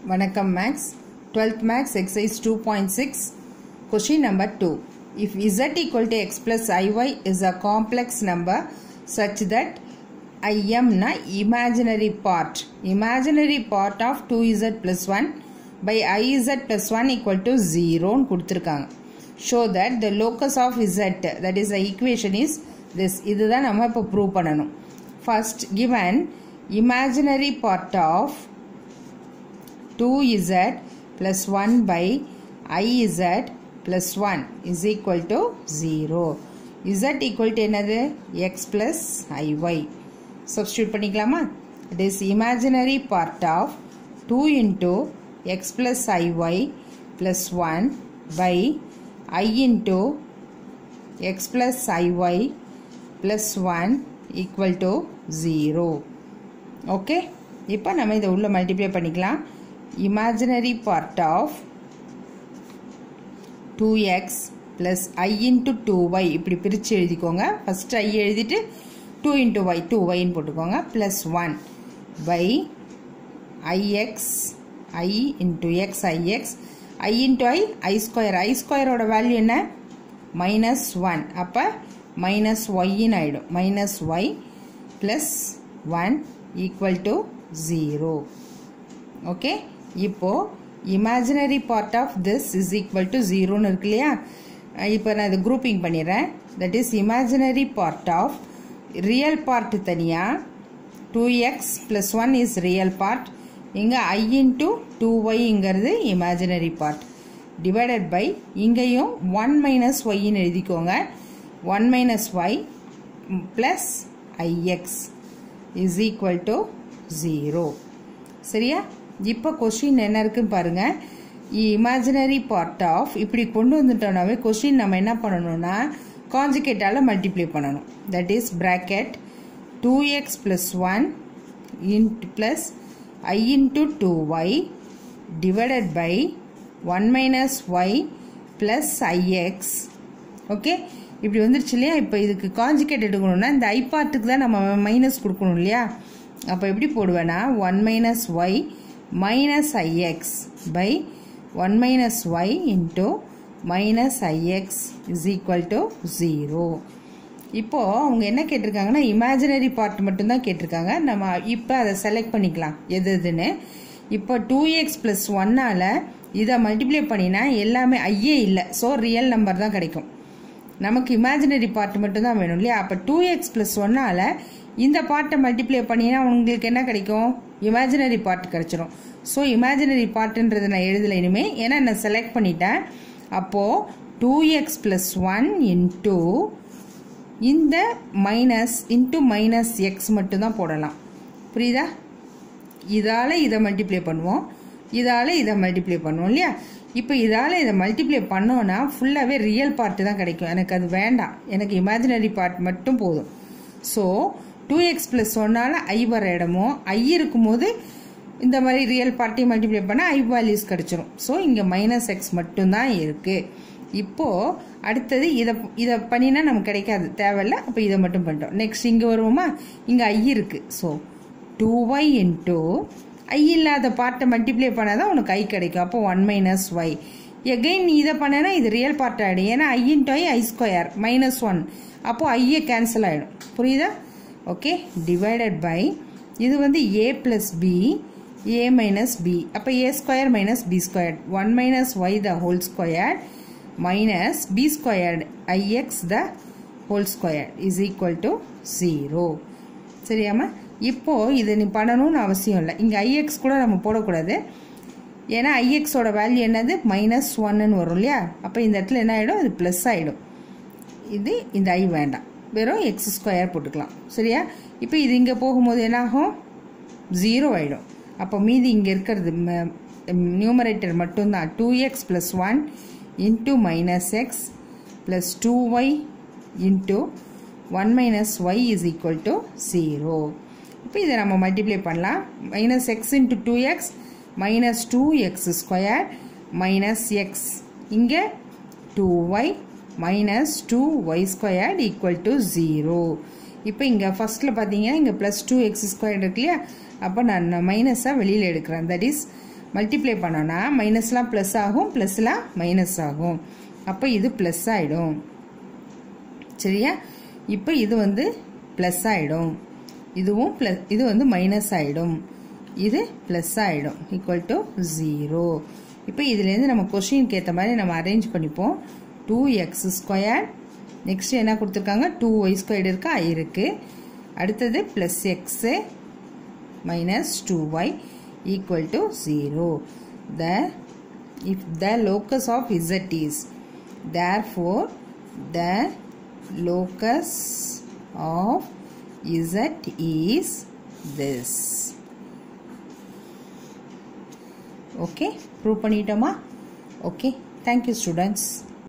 வணக்கம் maths twelfth maths exercise two point six question number two if Z equal to X plus I Y is a complex number such that ஐஎம்னா imaginary part imaginary part of two Z plus one by I Z plus one equal to ஜீரோன்னு கொடுத்துருக்காங்க show that the locus of Z that is the equation is this இதுதான் நம்ம இப்போ prove பண்ணணும் first given imaginary part of 2z plus 1 by iz plus 1 is equal to 0. z equal to என்னது x plus iy. Substitute பண்ணிக்கலாமா? It is imaginary part of 2 into x plus iy plus 1 by i into x plus iy plus 1 equal to 0. Okay இப்போ நம்ம இதை உள்ள multiply பண்ணிக்கலாம் imaginary part of two X plus I into two Y இப்படி பிரித்து எழுதிக்கோங்க first I எழுதிட்டு two into Y two ஒய்ன்னு போட்டுக்கோங்க plus one by I X I into X I X I into I I square I ஸ்கொயரோட value என்ன minus one அப்போ minus ஒய்ன்னு ஆகிடும் minus Y plus one equal to zero okay இப்போ imaginary part of this is equal to ஜீரோன்னு இருக்கு இல்லையா இப்போ நான் இது குரூப்பிங் பண்ணிடுறேன் that is imaginary part of real part தனியாக two X plus one is real part இங்கே ஐ இன்ட்டு டூ ஒய்ங்கிறது இமேஜினரி பார்ட் டிவைடட் பை இங்கேயும் ஒன் மைனஸ் ஒய்ன்னு எழுதிக்கோங்க one minus Y plus I X is equal to zero சரியா இப்போ question என்ன இருக்குன்னு பாருங்க இமேஜினரி பார்ட் ஆஃப் இப்படி கொண்டு வந்துட்டோம்னாவே கொஷின் நம்ம என்ன பண்ணணும்னா காஞ்சிகேட்டால் மல்டிப்ளை பண்ணணும் that is bracket two X plus one into plus I into two Y divided by one minus Y plus I X okay இப்படி வந்துருச்சு இல்லையா இப்போ இதுக்கு காஞ்சிகேட் எடுக்கணும்னா இந்த ஐ பார்ட்டுக்கு தான் நம்ம மைனஸ் கொடுக்கணும் இல்லையா அப்போ எப்படி போடுவேன்னா one minus Y minus I X by one minus Y into minus I X is equal to zero இப்போது அவங்க என்ன கேட்டிருக்காங்கன்னா இமேஜினரி பார்ட் மட்டும்தான் கேட்டிருக்காங்க நம்ம இப்போ அதை செலக்ட் பண்ணிக்கலாம் எது எதுன்னு இப்போ டூ எக்ஸ் ப்ளஸ் ஒன்னால் இதை மல்டிப்ளை பண்ணினா எல்லாமே ஐயே இல்லை ஸோ ரியல் நம்பர் தான் கிடைக்கும் நமக்கு இமேஜினரி பார்ட் மட்டும் தான் வேணும் இல்லையா அப்போ டூ எக்ஸ் ப்ளஸ் ஒன்னால் இந்த பார்ட்டை மல்டிப்ளை பண்ணினா உங்களுக்கு என்ன கிடைக்கும் இமேஜினரி பார்ட் கிடைச்சிரும் ஸோ இமேஜினரி பார்ட்டுன்றது நான் எழுதலை இனிமேல் ஏன்னா நான் செலக்ட் பண்ணிட்டேன் அப்போது two X plus one into இந்த மைனஸ் இன்ட்டு மைனஸ் எக்ஸ் மட்டும்தான் போடலாம் புரியுதா இதால் இதை மல்டிப்ளை பண்ணுவோம் இதால் இதை மல்டிப்ளை பண்ணுவோம் இல்லையா இப்போ இதால் இதை மல்டிப்ளை பண்ணோன்னா ஃபுல்லாகவே ரியல் பார்ட்டு தான் கிடைக்கும் எனக்கு அது வேண்டாம் எனக்கு இமேஜினரி பார்ட் மட்டும் போதும் ஸோ டூ எக்ஸ் ப்ளஸ் ஒன்னால் ஐ வர இடமோ ஐ இருக்கும்போது இந்த மாதிரி ரியல் பார்ட்டையும் மல்டிப்ளை பண்ணால் ஐ வேல்யூஸ் கிடச்சிரும் ஸோ இங்கே மைனஸ் எக்ஸ் மட்டும்தான் இருக்குது இப்போது அடுத்தது இதை இதை பண்ணினா நமக்கு கிடைக்காது தேவையில்ல அப்போ இதை மட்டும் பண்ணிட்டோம் நெக்ஸ்ட் இங்கே வருவோமா இங்கே ஐ இருக்குது so two y into i இல்லாத பார்ட்டை மல்டிப்ளை பண்ணால் தான் உனக்கு ஐ கிடைக்கும் அப்போ ஒன் மைனஸ் ஒய் எகெயின் நீ இதை பண்ணனா இது ரியல் பார்ட் ஆகிடும் ஏன்னா i into I I square minus one அப்போது ஐயே கேன்சல் ஆகிடும் புரியுதா ஓகே டிவைடட் பை இது வந்து a plus b a minus b அப்போ a square minus b square one minus y the whole square minus b squared i x the whole square is equal to zero சரியாம்மா இப்போது இது நீ பண்ணணும்னு அவசியம் இல்லை இங்கே ஐஎக்ஸ் கூட நம்ம போடக்கூடாது ஏன்னா ஐஎக்ஸோட வேல்யூ என்னது மைனஸ் ஒன்னு வரும் இல்லையா அப்போ இந்த இடத்துல என்ன ஆகிடும் இது ப்ளஸ் ஆகிடும் இது இந்த ஐ வேண்டாம் வெறும் எக்ஸ் ஸ்கொயர் போட்டுக்கலாம் சரியா இப்போ இது இங்கே போகும்போது என்னாகும் ஜீரோ ஆகிடும் அப்போ மீதி இங்கே இருக்கிறது நியூமரேட்டர் மட்டும்தான் two X plus one into minus x plus two y into one minus y is equal to zero இப்போ இதை நம்ம மல்டிப்ளை பண்ணலாம் minus x into two x minus two x square minus x இங்கே two y minus two y squared equal to zero இப்போ இங்கே ஃபஸ்ட்டில் பார்த்தீங்கன்னா இங்கே ப்ளஸ் டூ எக்ஸ் ஸ்கொயர் இருக்கு இல்லையா அப்போ நான் மைனஸாக வெளியில் எடுக்கிறேன் தட் இஸ் மல்டிப்ளை பண்ணோன்னா மைனஸ்லாம் ப்ளஸ் ஆகும் ப்ளஸ்லாம் மைனஸ் ஆகும் அப்போ இது ப்ளஸ் ஆகிடும் சரியா இப்போ இது வந்து ப்ளஸ் ஆகிடும் இதுவும் ப்ளஸ் இது வந்து மைனஸ் ஆகிடும் இது ப்ளஸ் ஆகிடும் ஈக்குவல் டு ஜீரோ இப்போ இதுலேருந்து நம்ம கொஷினுக்கு ஏற்ற மாதிரி நம்ம அரேஞ்ச் பண்ணிப்போம் டூ எக்ஸ் ஸ்கொயர் நெக்ஸ்ட் என்ன கொடுத்துருக்காங்க டூ ஒய் ஸ்கொயர்டு இருக்கா இருக்குது அடுத்தது plus x minus 2y equal to 0. The if the locus of z is therefore the locus of z is this. Okay, prove பண்ணிட்டோமா? Okay, thank you students.